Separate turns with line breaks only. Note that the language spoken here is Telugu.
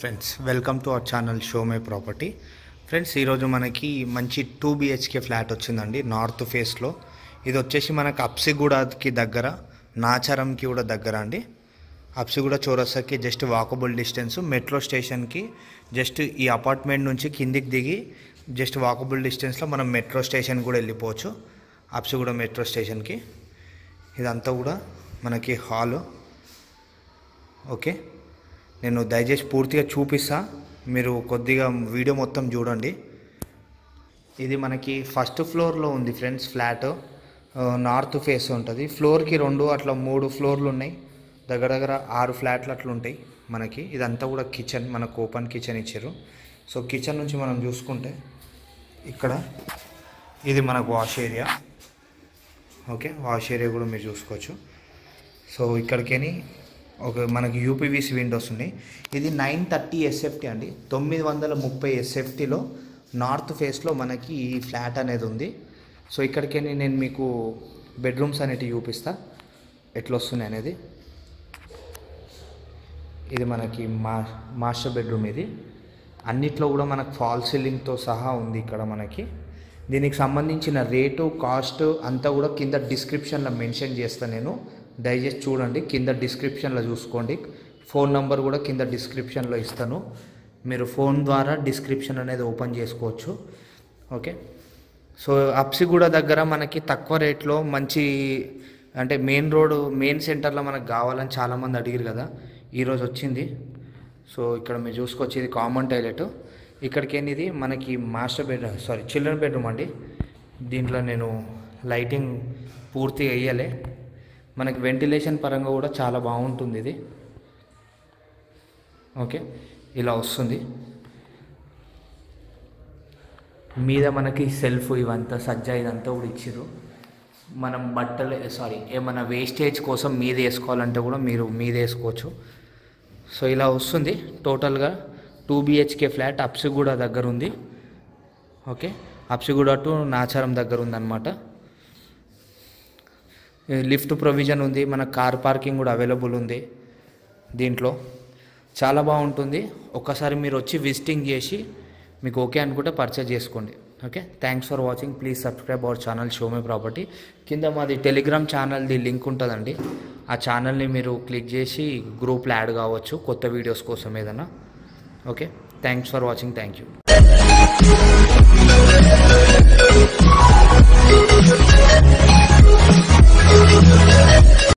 friends welcome to our channel show my property friends ఈరోజు మనకి మంచి టూ బిహెచ్కే ఫ్లాట్ వచ్చిందండి నార్త్ ఫేస్లో ఇది వచ్చేసి మనకు అప్సిగూడకి దగ్గర నాచారంకి కూడా దగ్గర అండి అప్సిగూడ చౌరస్తాకి జస్ట్ వాకబుల్ డిస్టెన్స్ మెట్రో స్టేషన్కి జస్ట్ ఈ అపార్ట్మెంట్ నుంచి కిందికి దిగి జస్ట్ వాకబుల్ డిస్టెన్స్లో మనం మెట్రో స్టేషన్ కూడా వెళ్ళిపోవచ్చు అప్సిగూడ మెట్రో స్టేషన్కి ఇదంతా కూడా మనకి హాలు ఓకే నేను దయచేసి పూర్తిగా చూపిస్తా మీరు కొద్దిగా వీడియో మొత్తం చూడండి ఇది మనకి ఫస్ట్ ఫ్లోర్లో ఉంది ఫ్రెండ్స్ ఫ్లాట్ ఆ, నార్త్ ఫేస్ ఉంటుంది ఫ్లోర్కి రెండు అట్లా మూడు ఫ్లోర్లు ఉన్నాయి దగ్గర దగ్గర ఆరు ఫ్లాట్లు అట్లా ఉంటాయి మనకి ఇదంతా కూడా కిచెన్ మనకు ఓపెన్ కిచెన్ ఇచ్చారు సో కిచెన్ నుంచి మనం చూసుకుంటే ఇక్కడ ఇది మనకు wash area okay wash area కూడా మీరు చూసుకోవచ్చు సో ఇక్కడికేని ఒక మనకి యూపీవీసీ విండోస్ ఉన్నాయి ఇది నైన్ థర్టీ ఎస్ఎఫ్టీ అండి తొమ్మిది వందల ముప్పై ఎస్ఎఫ్టీలో నార్త్ ఫేస్లో మనకి ఈ ఫ్లాట్ అనేది ఉంది సో ఇక్కడికేని నేను మీకు బెడ్రూమ్స్ అనేటివి చూపిస్తా ఎట్లా వస్తున్నాయి అనేది ఇది మనకి మా మాస్టర్ బెడ్రూమ్ ఇది అన్నిట్లో కూడా మనకు ఫాల్ సీలింగ్తో సహా ఉంది ఇక్కడ మనకి దీనికి సంబంధించిన రేటు కాస్ట్ అంతా కూడా కింద డిస్క్రిప్షన్లో మెన్షన్ చేస్తాను నేను దయచేసి చూడండి కింద డిస్క్రిప్షన్లో చూసుకోండి ఫోన్ నంబర్ కూడా కింద డిస్క్రిప్షన్లో ఇస్తాను మీరు ఫోన్ ద్వారా డిస్క్రిప్షన్ అనేది ఓపెన్ చేసుకోవచ్చు ఓకే సో అప్సిగూడ దగ్గర మనకి తక్కువ రేట్లో మంచి అంటే మెయిన్ రోడ్ మెయిన్ సెంటర్లో మనకు కావాలని చాలామంది అడిగారు కదా ఈరోజు వచ్చింది సో ఇక్కడ మీరు చూసుకోవచ్చు ఇది కామన్ టాయిలెట్ ఇక్కడికి ఇది మనకి master bed sorry children bedroom అండి దీంట్లో నేను లైటింగ్ పూర్తిగా వేయలే మనకి వెంటిలేషన్ పరంగా కూడా చాలా బాగుంటుంది ఇది ఓకే ఇలా వస్తుంది మీద మనకి సెల్ఫ్ ఇవంతా సజ్జా ఇదంతా కూడా ఇచ్చిర్రు మనం బట్టలు సారీ ఏమైనా వేస్టేజ్ కోసం మీద వేసుకోవాలంటే కూడా మీరు మీద వేసుకోవచ్చు సో ఇలా వస్తుంది టోటల్గా టూ బిహెచ్కే ఫ్లాట్ అప్సిగూడ దగ్గర ఉంది ఓకే అప్సిగూడ టు నాచారం దగ్గర ఉందన్నమాట లిఫ్ట్ ప్రొవిజన్ ఉంది మన కార్ పార్కింగ్ కూడా అవైలబుల్ ఉంది దీంట్లో చాలా బాగుంటుంది ఒక్కసారి మీరు వచ్చి విజిటింగ్ చేసి మీకు ఓకే అనుకుంటే పర్చేజ్ చేసుకోండి okay thanks for watching please subscribe our channel show my property కింద మాది టెలిగ్రామ్ ఛానల్ది లింక్ ఉంటుందండి ఆ ఛానల్ని మీరు క్లిక్ చేసి గ్రూప్లో యాడ్ కావచ్చు కొత్త వీడియోస్ కోసం ఏదైనా okay thanks for watching thank you